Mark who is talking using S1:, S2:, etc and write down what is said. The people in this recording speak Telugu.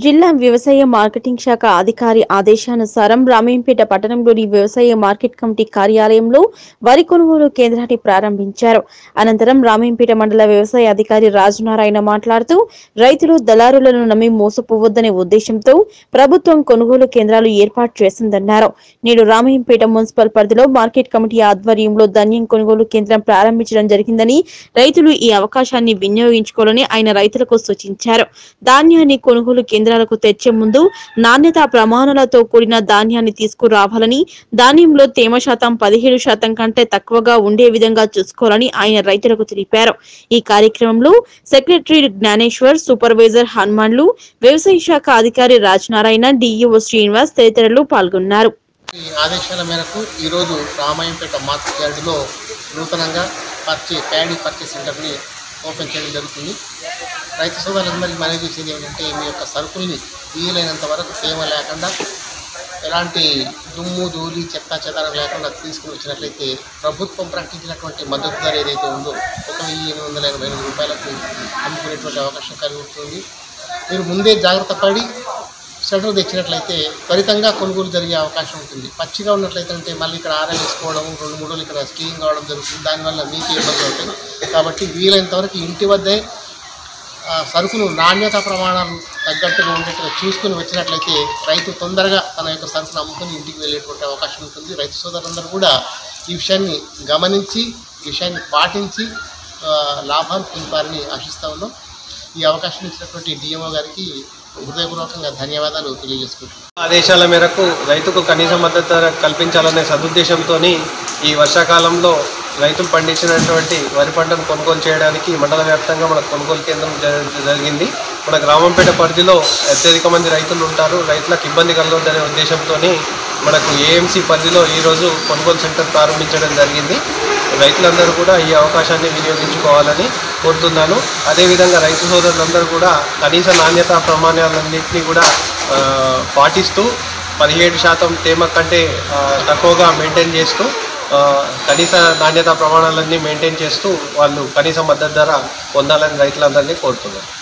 S1: జిల్లా వ్యవసాయ మార్కెటింగ్ శాఖ అధికారి ఆదేశానుసారం రామేంపేట పట్టణంలోని వ్యవసాయ మార్కెట్ కమిటీ కార్యాలయంలో వరి కొనుగోలు కేంద్రాన్ని ప్రారంభించారు అనంతరం రామేంపేట మండల వ్యవసాయ అధికారి రాజనారాయణ మాట్లాడుతూ రైతులు దళారులను నమ్మి మోసపోవద్దనే ఉద్దేశంతో ప్రభుత్వం కొనుగోలు కేంద్రాలు ఏర్పాటు చేసిందన్నారు నేడు రామేంపేట మున్సిపల్ పరిధిలో మార్కెట్ కమిటీ ఆధ్వర్యంలో ధాన్యం కొనుగోలు కేంద్రం ప్రారంభించడం జరిగిందని రైతులు ఈ అవకాశాన్ని వినియోగించుకోవాలని ఆయన రైతులకు సూచించారు ధాన్యాన్ని కొనుగోలు కేంద్రాలకు తెచ్చే ముందు నాణ్యతా ప్రమాణాలతో కూడిన ధాన్యాన్ని తీసుకురావాలని ధాన్యంలో తేమ శాతం పదిహేడు శాతం కంటే తక్కువగా ఉండే విధంగా చూసుకోవాలని ఆయన రైతులకు తెలిపారు ఈ కార్యక్రమంలో సెక్రటరీ జ్ఞానేశ్వర్ సూపర్వైజర్ హనుమాన్లు వ్యవసాయ శాఖ అధికారి రాజనారాయణ డిఈఓ శ్రీనివాస్ తదితరులు పాల్గొన్నారు
S2: ఈ ఆదేశాల మేరకు ఈరోజు రామాయంపేట మార్కెట్ యార్డులో నూతనంగా పర్చే ప్యాడీ పర్చేస్ సెంటర్ని ఓపెన్ చేయడం జరుగుతుంది రైతు సోదరులందరికీ మనవి చేసేది ఏమిటంటే మీ యొక్క సరుకుల్ని వీలైనంత వరకు తేమ లేకుండా ఎలాంటి దుమ్ము ధూళి చెత్త చెదారం లేకుండా తీసుకుని వచ్చినట్లయితే ప్రభుత్వం ప్రకటించినటువంటి మద్దతు ధర ఏదైతే ఉందో ఒక వెయ్యి ఎనిమిది వందల ఎనభై ఎనిమిది రూపాయలకు అమ్ముకునేటువంటి అవకాశం కలిగి ఉంటుంది మీరు ముందే జాగ్రత్త పడి షటర్ తెచ్చినట్లయితే త్వరితంగా కొనుగోలు జరిగే అవకాశం ఉంటుంది పచ్చిగా ఉన్నట్లయితే అంటే మళ్ళీ ఇక్కడ ఆరం వేసుకోవడం రెండు మూడు రోజులు ఇక్కడ స్కీయింగ్ కావడం జరుగుతుంది దానివల్ల మీకు ఇబ్బందులు అవుతాయి కాబట్టి వీలైనంత వరకు ఇంటి వద్దే ఆ, సరుకులు నాణ్యత ప్రమాణాలు తగ్గట్టుగా ఉండేట్టుగా చూసుకుని వచ్చినట్లయితే రైతు తొందరగా తన యొక్క సరుకును అమ్ముకుని ఇంటికి వెళ్ళేటువంటి అవకాశం ఉంటుంది రైతు సోదరులందరూ కూడా ఈ విషయాన్ని గమనించి ఈ విషయాన్ని పాటించి ఆ, లాభాలు పొందుతారని ఆశిస్తా ఉన్నాం ఈ అవకాశం ఇచ్చినటువంటి డిఎంఓ గారికి హృదయపూర్వకంగా ధన్యవాదాలు తెలియజేసుకుంటున్నాను
S3: ఆదేశాల మేరకు రైతుకు కనీస మద్దతు ధర కల్పించాలనే సదుద్దేశంతో ఈ వర్షాకాలంలో రైతులు పండించినటువంటి వరి పంటను కొనుగోలు చేయడానికి మండల వ్యాప్తంగా మన కొనుగోలు కేంద్రం జ- జరిగింది మన గ్రామంపేట పరిధిలో అత్యధిక మంది రైతులు ఉంటారు రైతులకు ఇబ్బంది కలగొద్దనే ఉద్దేశంతో మనకు ఏఎంసీ పరిధిలో ఈరోజు కొనుగోలు సెంటర్ ప్రారంభించడం జరిగింది రైతులందరూ కూడా ఈ అవకాశాన్ని వినియోగించుకోవాలని కోరుతున్నాను అదేవిధంగా రైతు సోదరులందరూ కూడా కనీస నాణ్యతా ప్రమాణాలన్నింటినీ కూడా ఆ, పాటిస్తూ పదిహేడు శాతం తేమ కంటే ఆ, తక్కువగా మెయింటైన్ చేస్తూ ఆ, కనీస నాణ్యతా ప్రమాణాలన్నీ మెయింటైన్ చేస్తూ వాళ్ళు కనీస మద్దతు ధర పొందాలని రైతులందరినీ కోరుతున్నాను